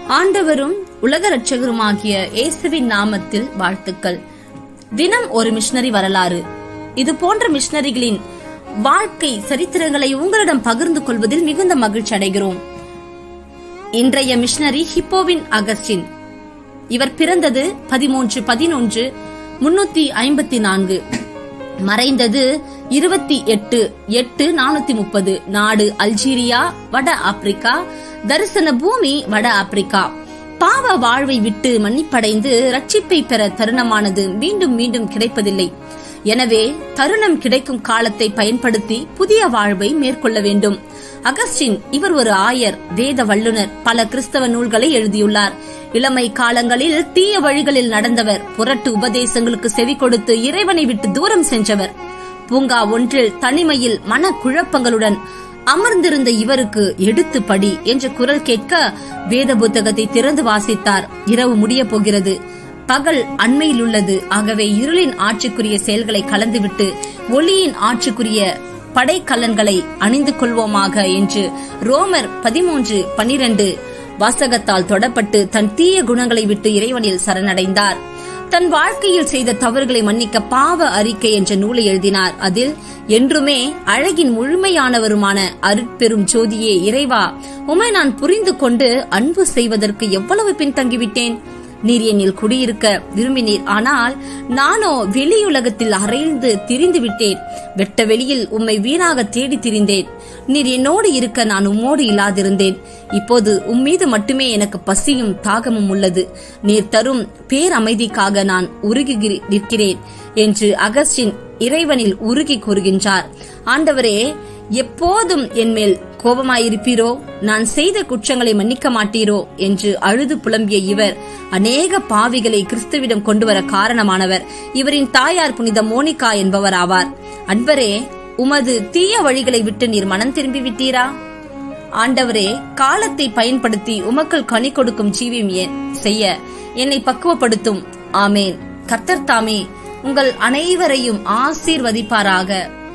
ஆண்டவரும் உலக இரட்சகருமாகிய இயேசுவின் நாமத்தில் வாழ்த்துக்கள் தினம் ஒரு மிஷனரி வரலாறு இது போன்ற மிஷனரிகளின் வாழ்க்கை சரித்திரங்களை உங்களிடம் பகிர்ந்து கொள்வதில் மிகுந்த மகிழ்ச்சி அடைகிறோம் இன்றைய மிஷனரி ஹிப்போவின் அகஸ்டின் இவர் பிறந்தது பதிமூன்று பதினொன்று முன்னூத்தி ஐம்பத்தி நான்கு மறைந்தது இருபத்தி எட்டு எட்டு நானூத்தி முப்பது நாடு அல்ஜீரியா வட ஆப்பிரிக்கா தரிசன பூமி வட ஆப்பிரிக்கா பாவ வாழ்வை விட்டு மன்னிப்படைந்து ரட்சிப்பை பெற தருணமானது மீண்டும் மீண்டும் கிடைப்பதில்லை எனவே தருணம் கிடைக்கும் காலத்தை பயன்படுத்தி புதிய வாழ்வை மேற்கொள்ள வேண்டும் அகஸ்டின் இவர் ஒரு ஆயர் வேத வல்லுனர் பல கிறிஸ்தவ நூல்களை எழுதியுள்ளார் இளமை காலங்களில் தீய வழிகளில் நடந்தவர் புரட்டு உபதேசங்களுக்கு செவி கொடுத்து இறைவனை விட்டு தூரம் சென்றவர் பூங்கா ஒன்றில் தனிமையில் மன குழப்பங்களுடன் அமர்ந்திருந்த இவருக்கு எடுத்து படி என்ற குரல் கேட்க வேத புத்தகத்தை திறந்து வாசித்தார் இரவு முடிய போகிறது பகல் அண்மையில் உள்ளது ஆகவே இருளின் ஆட்சிக்குரிய செயல்களை கலந்துவிட்டு ஒளியின் ஆட்சிக்குரிய படைக்கலன்களை அணிந்து கொள்வோமாக என்று ரோமர் பதிமூன்று பனிரெண்டு வாசகத்தால் தொடப்பட்டு தன் தீய குணங்களை விட்டு இறைவனில் சரணடைந்தார் தன் வாழ்க்கையில் செய்த தவறுகளை மன்னிக்க பாவ அறிக்கை என்ற நூலை எழுதினார் அதில் என்றுமே அழகின் முழுமையானவருமான அருட்பெரும் ஜோதியே இறைவா உமை நான் புரிந்து கொண்டு அன்பு செய்வதற்கு எவ்வளவு பின்தங்கிவிட்டேன் நீர் என்னில் குடியிருக்க விரும்பினீர் ஆனால் நானோ வெளியுலகத்தில் அரைந்து திரிந்து விட்டேன் வெட்ட வெளியில் உம்மை வீணாக தேடி திரிந்தேன் நீர் என்னோடு இருக்க நான் உம்மோடு இல்லாதிருந்தேன் இப்போது உம்மீது மட்டுமே எனக்கு பசியும் தாகமும் உள்ளது நீர் தரும் பேரமைதிக்காக நான் உருகி நிற்கிறேன் என்று அகஸ்டின் இறைவனில் உருகி கூறுகின்றார் ஆண்டவரே எப்போதும் என்மேல் கோபமாயிருப்பீரோ நான் செய்த குற்றங்களை மன்னிக்க மாட்டீரோ என்று அழுது புலம்பிய இவர் அநேக பாவிகளை கிறிஸ்துவிடம் கொண்டுவர காரணமானவர் இவரின் தாயார் புனித மோனிகா என்பவர் ஆவார் அன்பரே உமது தீய வழிகளை விட்டு நீர் மனம் திரும்பி விட்டீரா ஆண்டவரே காலத்தை பயன்படுத்தி உமக்கள் கனி கொடுக்கும் ஜீவியம் செய்ய என்னை பக்குவப்படுத்தும் ஆமேன் கர்த்தர் தாமே உங்கள் அனைவரையும் ஆசீர்வதிப்பாராக